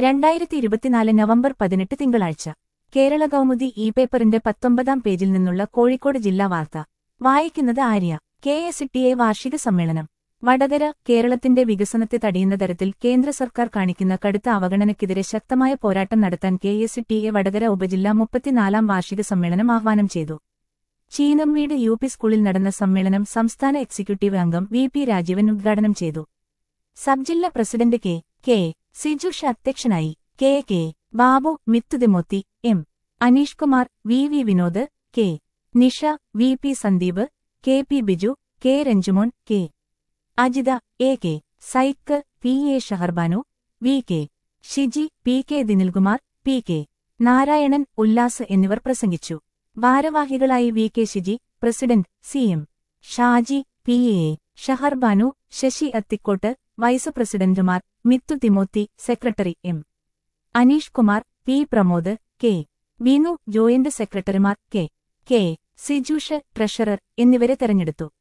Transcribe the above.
രണ്ടായിരത്തി ഇരുപത്തിനാല് നവംബർ പതിനെട്ട് തിങ്കളാഴ്ച കേരള കൗമുദി ഇ പേപ്പറിന്റെ പത്തൊമ്പതാം പേജിൽ നിന്നുള്ള കോഴിക്കോട് ജില്ലാ വാർത്ത വായിക്കുന്നത് Arya K S T A വാർഷിക സമ്മേളനം വടകര കേരളത്തിന്റെ വികസനത്തെ തടയുന്ന തരത്തിൽ കേന്ദ്ര സർക്കാർ കാണിക്കുന്ന കടുത്ത അവഗണനയ്ക്കെതിരെ ശക്തമായ പോരാട്ടം നടത്താൻ K S T A Vadakara ഉപജില്ല മുപ്പത്തിനാലാം വാർഷിക സമ്മേളനം ആഹ്വാനം ചെയ്തു ചീനമ്മീട് യു പി സ്കൂളിൽ നടന്ന സമ്മേളനം സംസ്ഥാന എക്സിക്യൂട്ടീവ് അംഗം വി പി രാജീവൻ ഉദ്ഘാടനം ചെയ്തു സബ് ജില്ലാ പ്രസിഡന്റ് കെ കെ സിജുഷ അധ്യക്ഷനായി K K Babu Mithu Timothy M Aneesh Kumar V V Vinod K Nisha V P Sandeep K P Biju K Ranjumon K Ajitha A K സൈക്ക് P A Shaharbanu V K Shiji P K Dinilkumar P K Narayanan Ullas എന്നിവർ പ്രസംഗിച്ചു ഭാരവാഹികളായി V K Shiji president C M Shaji P A Shaharbanu Sasi Athikkott vice പ്രസിഡന്റുമാർ Mithu Timothy secretary M Aneesh Kumar P Pramod K Vinu joint സെക്രട്ടറിമാർ K K Sijush treasurer എന്നിവരെ തെരഞ്ഞെടുത്തു